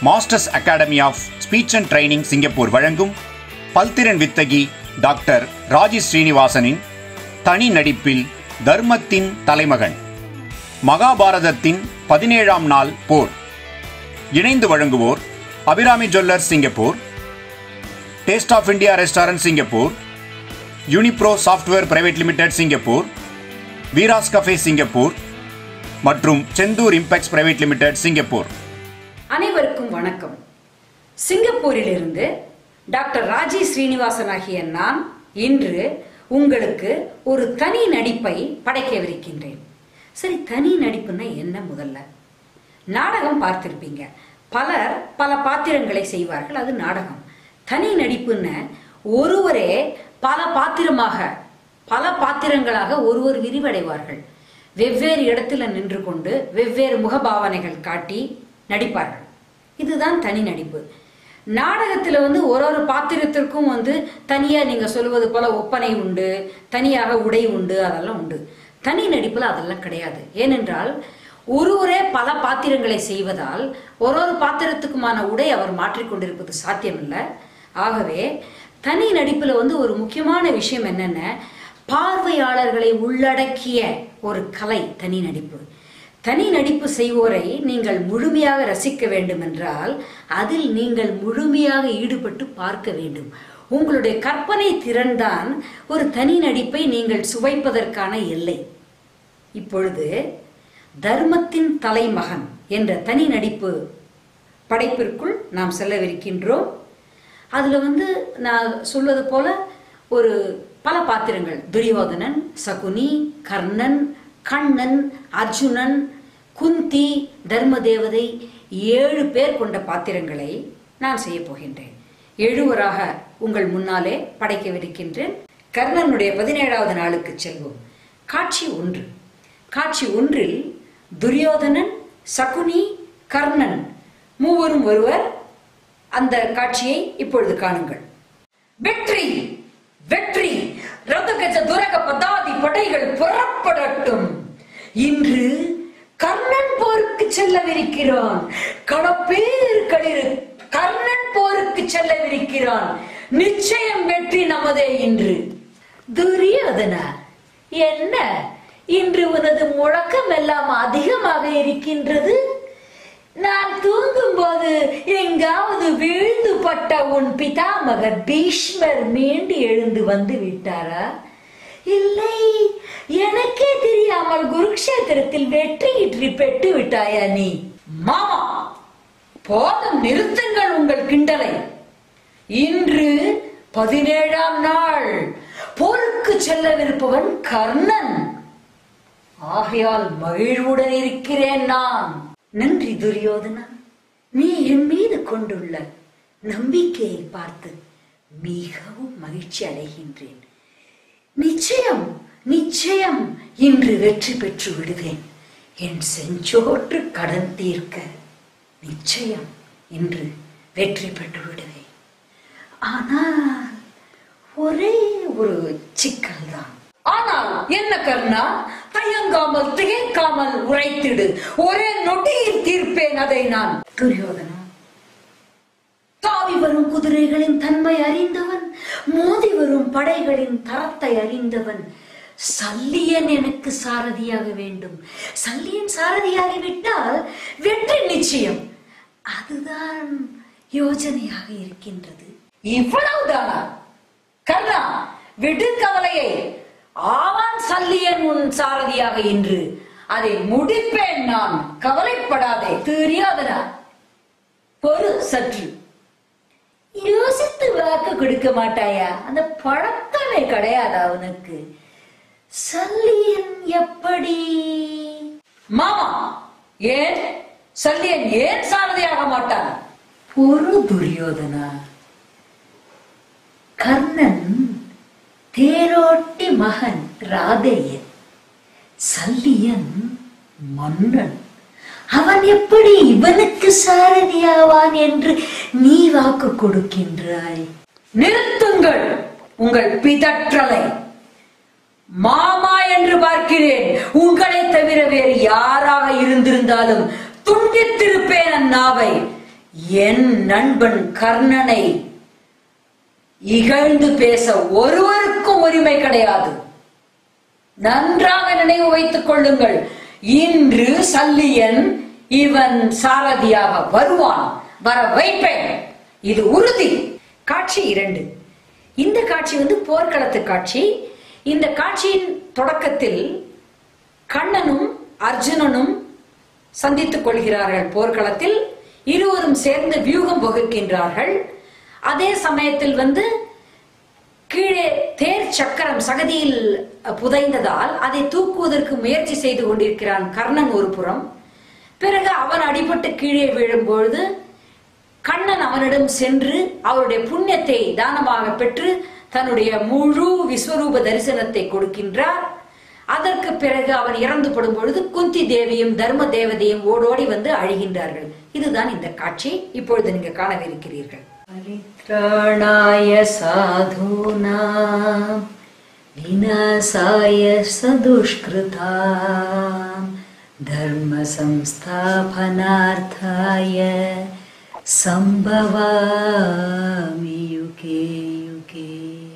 Masters Academy of Speech and Training Singapore வழங்கும் பல்திறன் வித்தகி doctor Raji ஸ்ரீனிவாசனின் தனி நடிப்பில் தர்மத்தின் தலைமகன் மகாபாரதத்தின் பதினேழாம் நாள் போர் இணைந்து வழங்குவோர் Abirami jewellers Singapore taste of India restaurant Singapore Unipro software private limited Singapore Veeras cafe Singapore மற்றும் Senthur impex private limited Singapore அனைவருக்கும் வணக்கம் சிங்கப்பூரிலிருந்து டாக்டர் ராஜி ஸ்ரீனிவாசன் ஆகிய நான் இன்று உங்களுக்கு ஒரு தனி நடிப்பை படைக்கவிருக்கின்றேன் சரி தனி நடிப்புன்னா என்ன முதல்ல நாடகம் பார்த்திருப்பீங்க பலர் பல பாத்திரங்களை செய்வார்கள் அது நாடகம் தனி நடிப்புன்னு ஒருவரே பல பாத்திரமாக பல பாத்திரங்களாக ஒருவர் விரிவடைவார்கள் வெவ்வேறு இடத்துல நின்று கொண்டு வெவ்வேறு முகபாவனைகள் காட்டி நடிப்பார்கள் இதுதான் தனி நடிப்பு நாடகத்தில் வந்து ஒரு ஒரு பாத்திரத்திற்கும் வந்து தனியாக நீங்கள் சொல்லுவது போல ஒப்பனை உண்டு தனியாக உடை உண்டு அதெல்லாம் உண்டு தனி நடிப்பில் அதெல்லாம் கிடையாது ஏனென்றால் ஒருவரே பல பாத்திரங்களை செய்வதால் ஒரு ஒரு பாத்திரத்துக்குமான உடை அவர் மாற்றிக்கொண்டிருப்பது சாத்தியமில்லை ஆகவே தனி நடிப்பில் வந்து ஒரு முக்கியமான விஷயம் என்னென்ன பார்வையாளர்களை உள்ளடக்கிய ஒரு கலை தனி நடிப்பு தனி நடிப்பு செய்வோரை நீங்கள் முழுமையாக ரசிக்க வேண்டும் என்றால் அதில் நீங்கள் முழுமையாக ஈடுபட்டு பார்க்க வேண்டும் உங்களுடைய கற்பனை திறன்தான் ஒரு தனி நடிப்பை நீங்கள் சுவைப்பதற்கான எல்லை இப்பொழுது தர்மத்தின் தலைமகன் என்ற தனி நடிப்பு படைப்பிற்குள் நாம் செல்லவிருக்கின்றோம் அதில் வந்து நான் சொல்வது போல ஒரு பல பாத்திரங்கள் துரியோதனன் சகுனி கர்ணன் கண்ணன் அர்ஜுனன் குந்தி தர்ம தேவதை ஏழு பேர் கொண்ட பாத்திரங்களை நான் செய்ய போகின்றேன் எழுவராக உங்கள் முன்னாலே படைக்கவிருக்கின்றேன் கர்ணனுடைய பதினேழாவது நாளுக்கு செல்வோம் காட்சி ஒன்று காட்சி ஒன்றில் துரியோதனன் சகுனி கர்ணன் மூவரும் ஒருவர் அந்த காட்சியை இப்பொழுது காணுங்கள் வெற்றி வெற்றி ரதகஜ துரக பதாதி படைகள் புறப்படட்டும் இன்று கர்ணன் போருக்கு செல்லவிருக்கிறான் களப்பேர் களிறு கர்ணன் போருக்கு செல்லவிருக்கிறான் நிச்சயம் வெற்றி நமதே இன்று துரியோதனா என்ன இன்று உனது முழக்கம் எல்லாம் அதிகமாக இருக்கின்றது நான் தூங்கும் போது எங்காவது வீழ்ந்து பட்ட உன் பிதாமகர் பீஷ்மர் மீண்டு எழுந்து வந்து விட்டாரா இல்லை எனக்கே தெரியாமல் குருக்ஷேத்திரத்தில் வெற்றியின்றி பெற்று விட்டாயா நீ மாமா போதும் நிறுத்துங்கள் உங்கள் கிண்டலை இன்று பதினேழாம் நாள் போருக்கு செல்லவிருப்பவன் கர்ணன் ஆகையால் மகிழ்வுடன் இருக்கிறேன் நான் நன்றி துரியோதனா நீ என் மீது கொண்டுள்ள நம்பிக்கையை பார்த்து மிகவும் மகிழ்ச்சி அடைகின்றேன் நிச்சயம் நிச்சயம் இன்று வெற்றி பெற்று விடுவேன் என் செஞ்சோற்று கடன் தீர்க்க நிச்சயம் இன்று வெற்றி பெற்று விடுவேன் ஆனால் ஒரே ஒரு சிக்கல் தான் ஆனால் என்ன கர்ணா தயங்காமல் திகைக்காமல் உரைத்திடு ஒரே நொடியில் தீர்ப்பேன் அதை நான் துரியோதனா தாவி வரும் குதிரைகளின் தன்மை அறிந்தவன் மோதி வரும் படைகளின் தரத்தை அறிந்தவன் சல்லியன் எனக்கு சாரதியாக வேண்டும் சல்லியன் சாரதியாகிவிட்டால் வெற்றி நிச்சயம் அதுதான் யோசனையாக இருக்கின்றது இவ்வளவுதானா கர்ணா விடு கவலையை ஆவான் சல்லியன் உன் சாரதியாக இன்று அதை முடிப்பேன் நான் கவலைப்படாதே தெரியாதனா பொறு சற்று யோசித்து வாக்கு கொடுக்க மாட்டாயா அந்த பழக்கமே கிடையாதா உனக்கு சல்லியன் எப்படி மாமா ஏன் சல்லியன் ஏன் சாரதியாக மாட்டான் ஒரு துரியோதனா கர்ணன் தேரோட்டி மகன் ராதையன் சல்லியன் மன்னன் அவன் எப்படி இவனுக்கு சாரதியாவான் என்று நீ வாக்கு கொடுக்கின்றாய் நிறுத்துங்கள் உங்கள் பிதற்றலை மாமா என்று பார்க்கிறேன் உங்களை தவிர வேறு யாராக இருந்திருந்தாலும் துண்டித்திருப்பேன் அந்நாவை என் நண்பன் கர்ணனை இகழ்ந்து பேச ஒருவருக்கும் உரிமை கிடையாது நன்றாக நினைவு வைத்துக் கொள்ளுங்கள் இன்று சல்லியன் இவன் சாரதியாக வருவான் வர வைப்பேன் இது உறுதி காட்சி இரண்டு இந்த காட்சி வந்து போர்க்களத்து காட்சி இந்த காட்சியின் தொடக்கத்தில் கண்ணனும் அர்ஜுனனும் சந்தித்துக் கொள்கிறார்கள் போர்க்களத்தில் இருவரும் சேர்ந்து வியூகம் வகுக்கின்றார்கள் அதே சமயத்தில் வந்து கீழே தேர் சக்கரம் சகதியில் புதைந்ததால் அதை தூக்குவதற்கு முயற்சி செய்து கொண்டிருக்கிறான் கர்ணன் ஒரு புறம் பிறகு அவன் அடிபட்டு கீழே விழும்பொழுது கண்ணன் அவனிடம் சென்று அவருடைய புண்ணியத்தை தானமாக பெற்று தன்னுடைய முழு விஸ்வரூப தரிசனத்தை கொடுக்கின்றார் அதற்கு பிறகு அவன் இறந்து படும் பொழுது குந்தி தேவியும் தர்ம தேவதையும் ஓடோடி வந்து அழுகின்றார்கள் இதுதான் இந்த காட்சி இப்பொழுது நீங்க காணவிருக்கிறீர்கள் பரித்ராணாய சாதுனாம் விநாசாய சதுஷ்கிருதாம் தர்ம சம்ஸ்தாபனார்த்தாய சம்பவாமி யுகே யுகே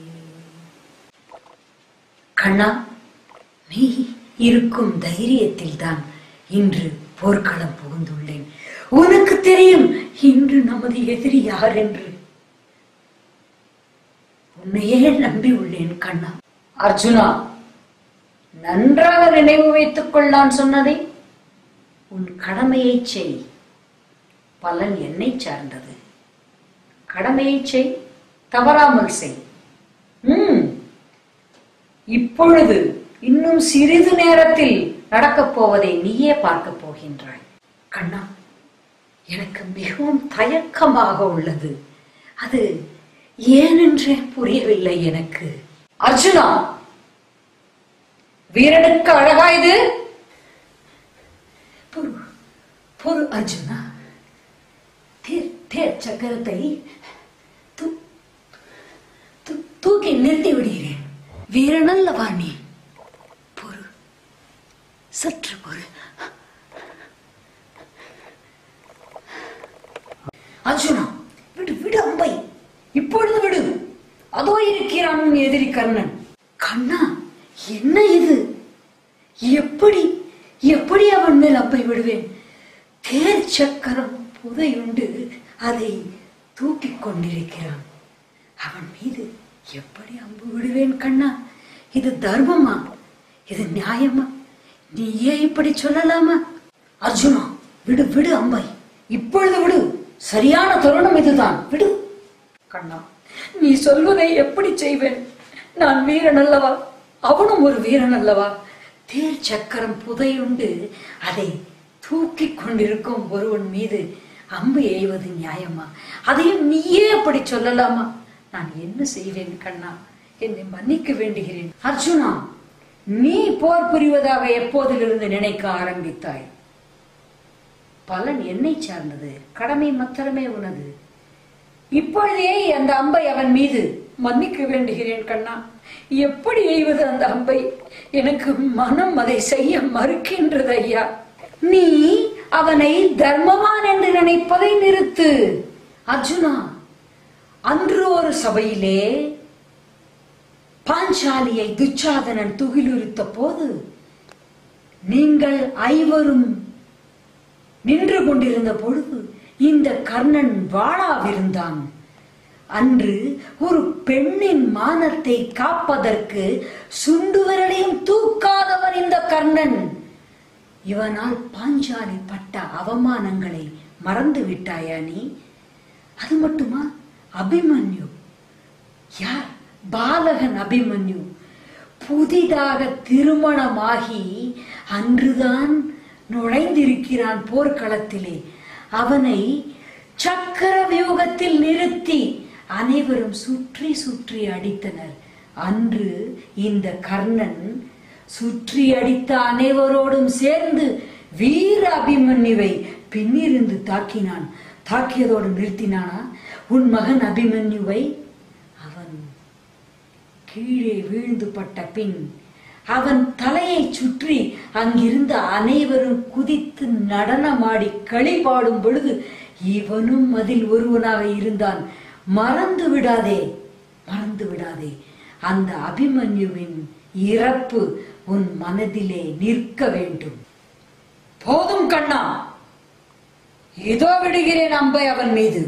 கண்ணா நீ இருக்கும் தைரியத்தில் தான் இன்று போர்க்களம் புகுந்துள்ளேன் உனக்கு தெரியும் இன்று நமது எதிரி யார் என்று உன்னையே நம்பி உள்ளேன் கண்ணா அர்ஜுனா நன்றாக நினைவு வைத்துக் கொள் நான் சொன்னதை உன் கடமையை செய் பலன் என்னை சார்ந்தது கடமையை செய் தவறாமல் செய் ம் இப்பொழுது இன்னும் சிறிது நேரத்தில் நடக்கப் போவதை நீயே பார்க்கப் போகின்றாய் கண்ணா எனக்கு மிகவும் தயக்கமாக உள்ளது அது ஏனென்றே புரியவில்லை எனக்கு அர்ஜுனா வீரனுக்கு அழகா இது பொறு பொறு அர்ஜுனா தேர் தேர் சக்கரத்தை தூ- தூ- தூக்கி நிறுத்தி விடுகிறேன் வீரனல்லவா நீ பொறு சற்று பொறு அர்ஜுனா விடு விடு அம்பை இப்பொழுது விடு அதோ இருக்கிறான் உன் எதிரி கர்ணன் கண்ணா என்ன இது எப்படி எப்படி அவன் மேல் அப்பை விடுவேன் தேர் சக்கரம் புதையுண்டு அதை தூக்கிக் கொண்டிருக்கிறான் அவன் மீது எப்படி அம்பு விடுவேன் கண்ணா இது தர்மமா இது நியாயமா நீயே இப்படி சொல்லலாமா அர்ஜுனா விடு விடு அம்பை இப்பொழுது விடு சரியான தருணம் இதுதான் விடு கண்ணா நீ சொல்வதை எப்படி செய்வேன் நான் வீரன் அல்லவா அவனும் ஒரு வீரன் அல்லவா தேர் சக்கரம் புதையுண்டு அதை தூக்கிக் கொண்டிருக்கும் ஒருவன் மீது அம்பு எய்வது நியாயமா அதையும் நீயே அப்படி சொல்லலாமா நான் என்ன செய்வேன் கண்ணா என்னை மன்னிக்க வேண்டுகிறேன் அர்ஜுனா நீ போர் புரிவதாக எப்போதிலிருந்து நினைக்க ஆரம்பித்தாய் பலன் என்னை சார்ந்தது கடமை மாத்திரமே உனது இப்பொழுதே அந்த அம்பை அவன் மீது மன்னிக்க வேண்டுகிறேன் கண்ணா எப்படி எய்வது அந்த அம்பை எனக்கு மனம் அதை செய்ய மறுக்கின்றது ஐயா நீ அவனை தர்மவான் என்று நினைப்பதை நிறுத்து அர்ஜுனா அன்று ஒரு சபையிலே பாஞ்சாலியை துச்சாதனன் துகிலுரித்த போது நீங்கள் ஐவரும் நின்று கொண்டிருந்த பொழுது இந்த கர்ணன் வாழாவிருந்தான் அன்று ஒரு பெண்ணின் மானத்தை காப்பதற்கு சுண்டு விரலையும் தூக்காதவன் இந்த கர்ணன் இவனால் பாஞ்சாலி பட்ட அவமானங்களை மறந்து விட்டாயா நீ அது மட்டுமா அபிமன்யு யார் பாலகன் அபிமன்யு புதிதாக திருமணமாகி அன்றுதான் நுழைந்திருக்கிறான் போர்க்களத்திலே அவனை சக்கர வியூகத்தில் நிறுத்தி அனைவரும் சுற்றி சுற்றி அடித்தனர் அன்று இந்த கர்ணன் சுற்றி அடித்த அனைவரோடும் சேர்ந்து வீர அபிமன்யுவை பின்னிருந்து தாக்கினான் தாக்கியதோடு நிறுத்தினானா உன் மகன் அபிமன்யுவை அவன் கீழே வீழ்ந்து பட்ட பின் அவன் தலையை சுற்றி அங்கிருந்த அனைவரும் குதித்து நடனமாடி களி பாடும் பொழுது இவனும் அதில் ஒருவனாக இருந்தான் மறந்து விடாதே மறந்து விடாதே அந்த அபிமன்யுவின் இறப்பு உன் மனதிலே நிற்க வேண்டும் போதும் கண்ணா இதோ விடுகிறேன் அம்பை அவன் மீது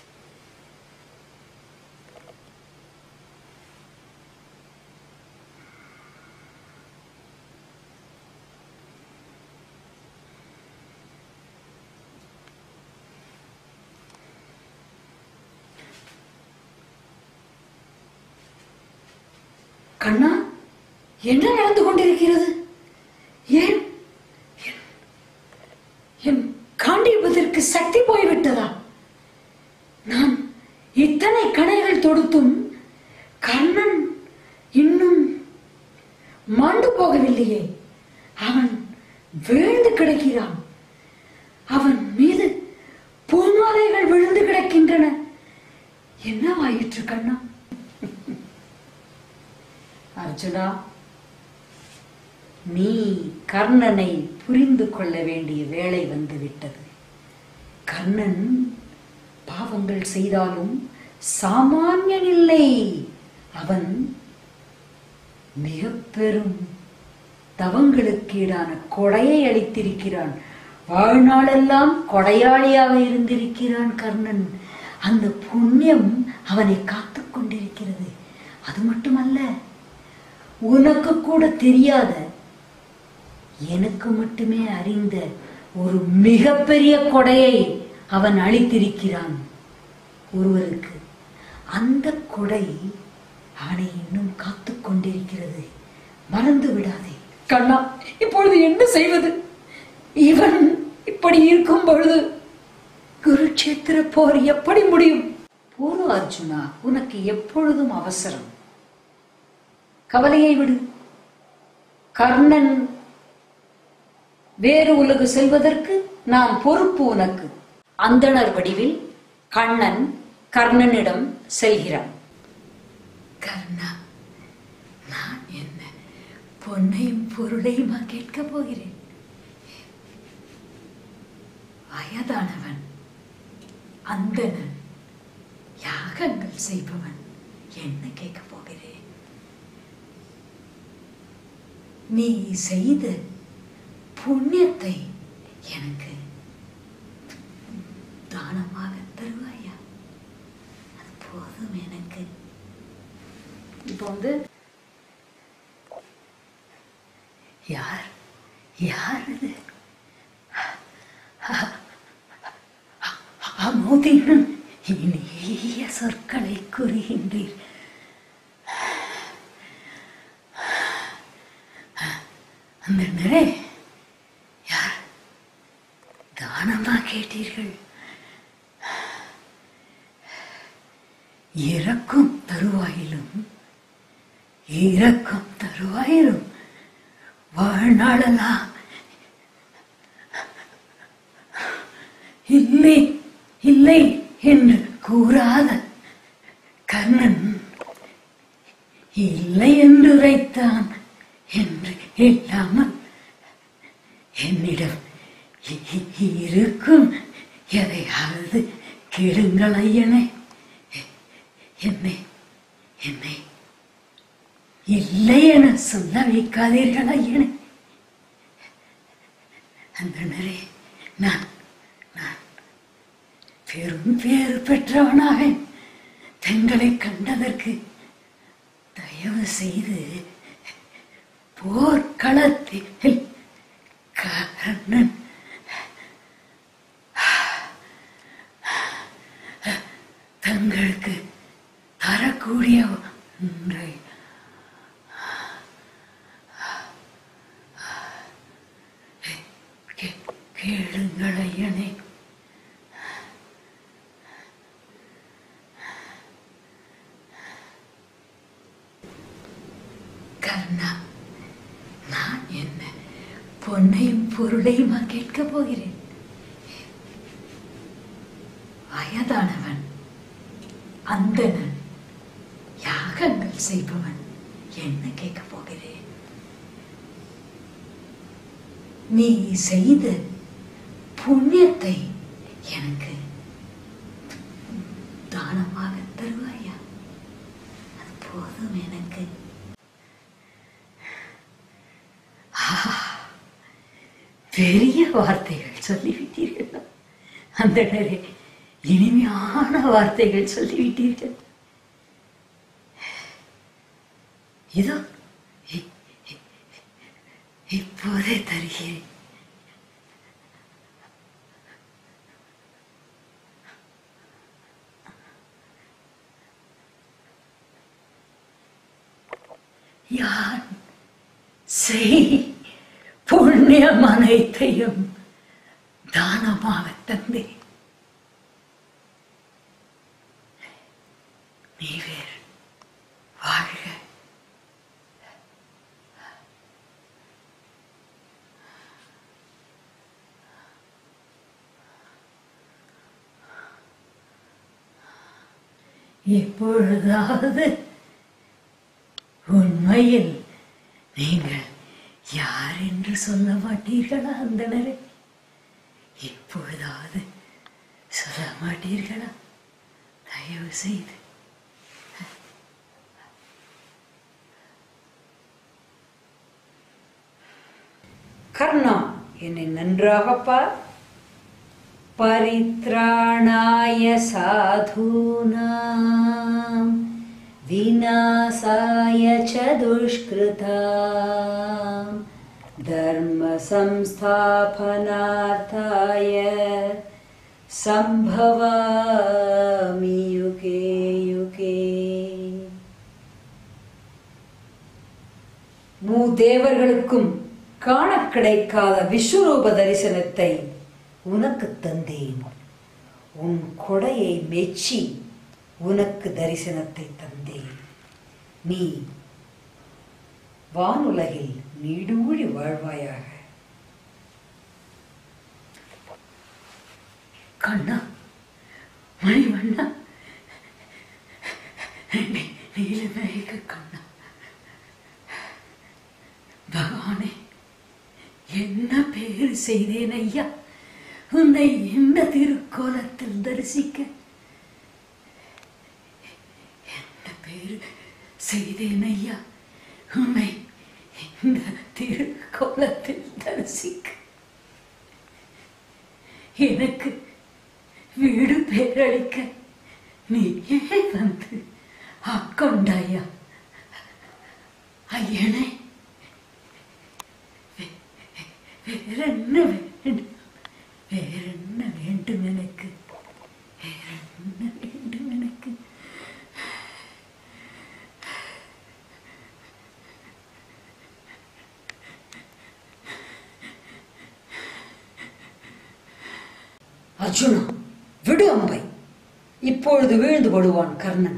கண்ணா என்ன நடந்து கொண்டிருக்கிறது ஏன் என்- என் காண்டிபதற்கு சக்தி போய்விட்டதா நான் இத்தனை கணைகள் தொடுத்தும் கண்ணன் இன்னும் மாண்டு போகவில்லையே அவன் வீழ்ந்து கிடக்கிறான் அவன் மீது பூமாலைகள் விழுந்து கிடக்கின்றன என்னவாயிற்று கண்ணா அர்ஜுனா நீ கர்ணனை புரிந்து கொள்ள வேண்டிய வேளை வந்துவிட்டது கர்ணன் பாவங்கள் செய்தாலும் சாமானியன் இல்லை அவன் மிக பெரும் தவங்களுக்கீடான கொடையை அளித்திருக்கிறான் வாழ்நாளெல்லாம் கொடையாளியாக இருந்திருக்கிறான் கர்ணன் அந்த புண்ணியம் அவனை காத்துக் கொண்டிருக்கிறது அது மட்டுமல்ல உனக்கு கூட தெரியாத எனக்கு மட்டுமே அறிந்த ஒரு மிகப்பெரிய கொடையை அவன் அளித்திருக்கிறான் ஒருவருக்கு அந்த கொடை அவனை இன்னும் காத்துக் கொண்டிருக்கிறது மறந்து விடாதே கண்ணா இப்பொழுது என்ன செய்வது இவன் இப்படி இருக்கும் பொழுது குருட்சேத்திர போர் எப்படி முடியும் போரு அர்ஜுனா உனக்கு எப்பொழுதும் அவசரம் கவலையை விடு கர்ணன் வேறு உலகு செல்வதற்கு நான் பொறுப்பு உனக்கு அந்தணர் வடிவில் கண்ணன் கர்ணனிடம் செல்கிறான் கர்ணா நான் என்ன பொன்னையும் பொருளையுமா கேட்கப் போகிறேன் வயதானவன் அந்தணன் யாகங்கள் செய்பவன் என்ன கேட்கப் போகிறேன் நீ செய்த புண்ணியத்தை எனக்கு தானமாக தருவாயா அது போதும் எனக்கு இப்போ வந்து யார் யார் இது அமுதினும் இனிய சொற்களை கூறுகின்றீர் அந்த நிறை யார் தானமா கேட்டீர்கள் இறக்கும் தருவாயிலும் இறக்கும் தருவாயிலும் வாழ்நாளெல்லாம் இல்லை இல்லை என்று கூறாத கர்ணன் இல்லை என்று உரைத்தான் என்று இல்லாமல் என்னிடம் இ- இ- இருக்கும் எதையாவது கேளுங்கள் ஐயனே என்னை என்னை இல்லை என சொல்ல வைக்காதீர்கள் ஐயனே அந்தனரே நான் நான் பெரும் பேறு பெற்றவனாவேன் தங்களை கண்டதற்கு தயவு செய்து போர்க்களத்தில் கர்ணன் தங்களுக்கு தரக்கூடிய ஒன்றை கே- கேளுங்கள் ஐயனே கர்ணா நான் என்ன பொன்னையும் பொருளையுமா கேட்கப் போகிறேன் வயதானவன் அந்தணன் யாகங்கள் செய்பவன் என்ன கேட்கப் போகிறேன் நீ செய்த புண்ணியத்தை எனக்கு தானமாக தருவாயா அது போதும் எனக்கு ஆஹா, பெரிய வார்த்தைகள் சொல்லிவிட்டீர்கள் அந்த இனிமையான வார்த்தைகள் சொல்லிவிட்டீர்கள் இதோ இ- இ- இப்போதே தருகிறேன் யான் செய் புண்ணியம் அனைத்தையும் தானமாக தந்தேன் நீ வேறு வாழ்க எப்பொழுதாவது உண்மையில் நீங்கள் யார் என்று சொல்ல மாட்டீர்களா அந்தனரே இப்பொழுதாவது சொல்ல மாட்டீர்களா தயவு செய்து கர்ணா என்னை நன்றாக பார் परित्राणाय साधूनां विनाशाय च दुष्कृतां धर्मसंस्थापनार्थाय सम्भवामि युगे युगे மூதேவர்களுக்கும் காண கிடைக்காத விஸ்வரூப தரிசனத்தை உனக்கு தந்தேன் உன் கொடையை மெச்சி உனக்கு தரிசனத்தை தந்தேன் நீ வானுலகில் நீடூழி வாழ்வாயாக கண்ணா மணிவண்ணா நீலநாயக கண்ணா பகவானே என்ன பேர் செய்தேன் ஐயா உன்னை இந்த திருக்கோலத்தில் தரிசிக்க என்ன பேர் செய்தேன் ஐயா உன்னை இந்த திருக்கோலத்தில் தரிசிக்க எனக்கு வீடு பேரளிக்க நீயே வந்து ஆக்கொண்டாயா ஐயனே வேறென்ன வேண்டும் வேறென்ன வேண்டும் எனக்கு வேறென்ன வேண்டும் எனக்கு அர்ஜுனா விடு அம்பை இப்பொழுது வீழ்ந்து படுவான் கர்ணன்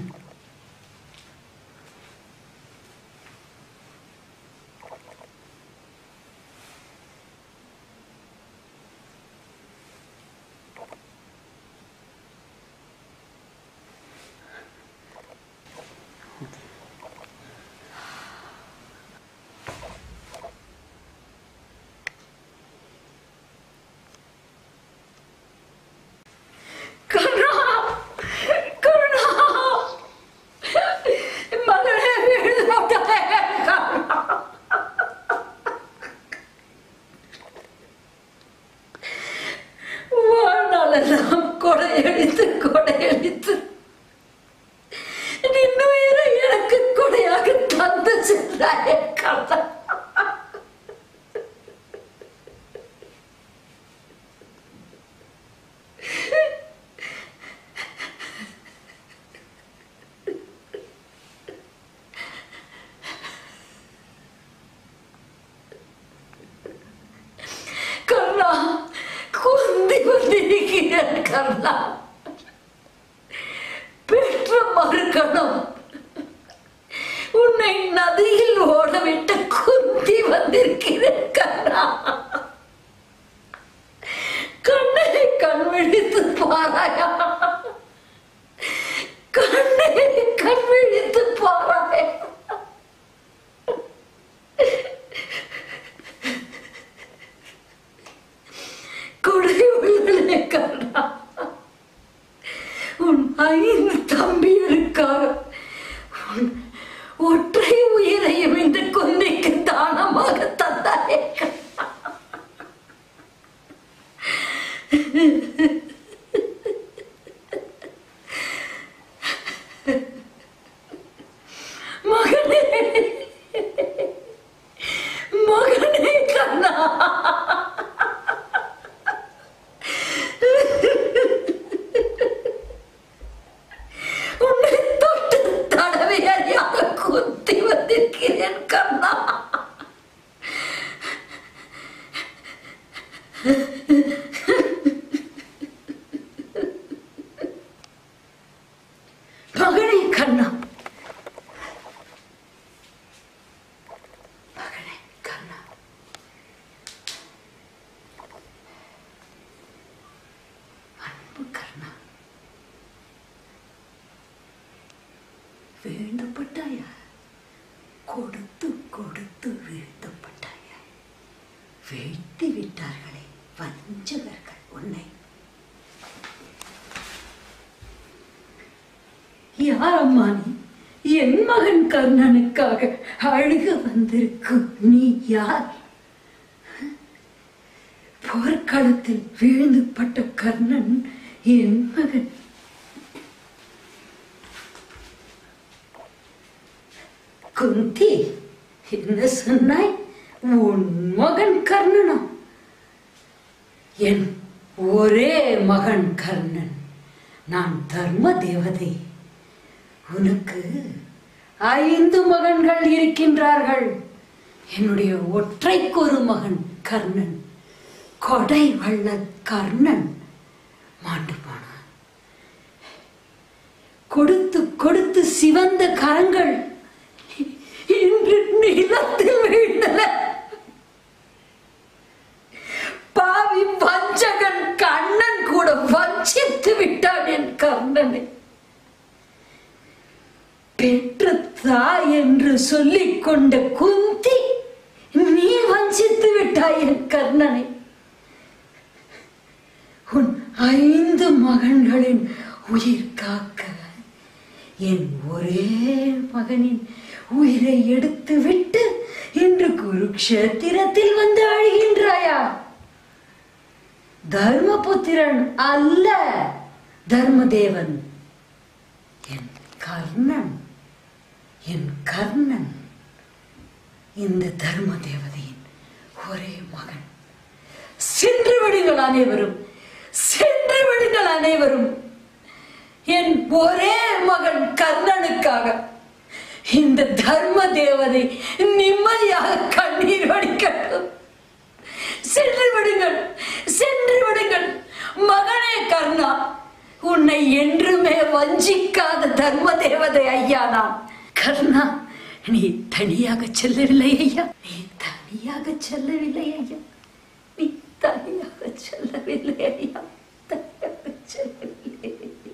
கருணா கருணா மகளே விழுந்தாட்டே கருணா வாழ்நாளெல்லாம் கொடையடித்து கொடையடித்து நின்னுயிரை எனக்கு கொடையாக தந்து சென்றாயே கருணா கர்ணா குந்தி வந்திருக்கிறேன் கர்ணா பெற்ற மறுக்கணும் உன்னை நதியில் ஓடவிட்டு குந்தி வந்திருக்கிறேன் கர்ணா கண்ணை கண் விழித்து பாராயா கண்ணை கண் விழித்து பாராயா கொடை உள்ளே கர்ணா உன் ஐந்து தம்பியருக்காக உன் ஒற்றை உயிரையும் இந்த கொன்னைக்கு தானமாக தந்தாயே கண்ணா. மகனே மகனே கண்ணா உன்னை தொட்டு தடவை அறியாத குத்தி வந்திருக்கிறேன் கண்ணா மகனே கண்ணா மகனே கண்ணா அன்பு கண்ணா வீழ்ந்துபட்டாயா கொடுத்து கொடுத்து வீழ்ந்துபட்டாயா வீழ்த்தி விட்டார்களே வஞ்சகர்கள் உன்னை யார் அம்மா நீ என் மகன் கர்ணனுக்காக அழுக வந்திருக்கும் நீ யார் போர்க்களத்தில் வீழ்ந்து பட்ட கர்ணன் என் மகன் குந்தி என்ன சொன்னாய் உன் மகன் கர்ணனா என் ஒரே மகன் கர்ணன் நான் தர்ம தேவதை உனக்கு ஐந்து மகன்கள் இருக்கின்றார்கள் என்னுடைய ஒற்றைக்கொரு மகன் கர்ணன் கொடை வள்ள கர்ணன் மாண்டு போனான் கொடுத்து கொடுத்து சிவந்த கரங்கள் இன்று நிலத்தில் வீழ்ந்தன பாவி வஞ்சகன் கண்ணன் கூட வஞ்சித்து விட்டான் என் கர்ணனை பெற்ற தாய் என்று சொல்லிக் கொண்ட குந்தி நீ வஞ்சித்து விட்டாய் என் கர்ணனை உன் ஐந்து மகன்களின் உயிர் காக்க என் ஒரே மகனின் உயிரை எடுத்து விட்டு இன்று குருக்ஷேத்திரத்தில் வந்து அழுகின்றாயா தர்மபுத்திரன் அல்ல தர்மதேவன் என் கர்ணன் என் கர்ணன் இந்த தர்ம தேவதையின் ஒரே மகன் சென்று விடுங்கள் அனைவரும் சென்று விடுங்கள் அனைவரும் என் ஒரே மகன் கர்ணனுக்காக இந்த தர்ம தேவதை நிம்மதியாக கண்ணீர் வடிக்கட்டும் சென்று விடுங்கள் சென்று விடுங்கள் மகனே கர்ணா உன்னை என்றுமே வஞ்சிக்காத தர்ம தேவதை ஐயா நான் கர்ணா நீ தனியாக செல்லவில்லை ஐயா நீ தனியாக செல்லவில்லை ஐயா நீ தனியாக செல்லவில்லை ஐயா தனியாக செல்லவில்லை ஐயா.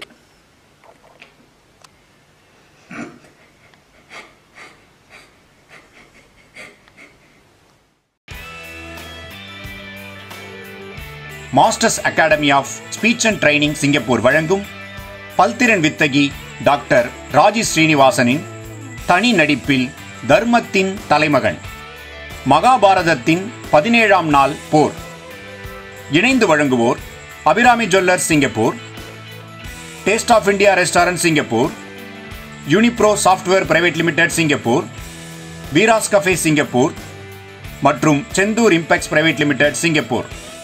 Masters Academy of Speech and Training Singapore வழங்கும் பல்திறன் வித்தகி டாக்டர் ராஜி ஸ்ரீனிவாசனின் தனி நடிப்பில் தர்மத்தின் தலைமகன் மகாபாரதத்தின் பதினேழாம் நாள் போர் இணைந்து வழங்குவோர் Abirami jewellers Singapore taste of India restaurant Singapore Unipro software private limited Singapore Veeras cafe Singapore மற்றும் Senthur impex private limited Singapore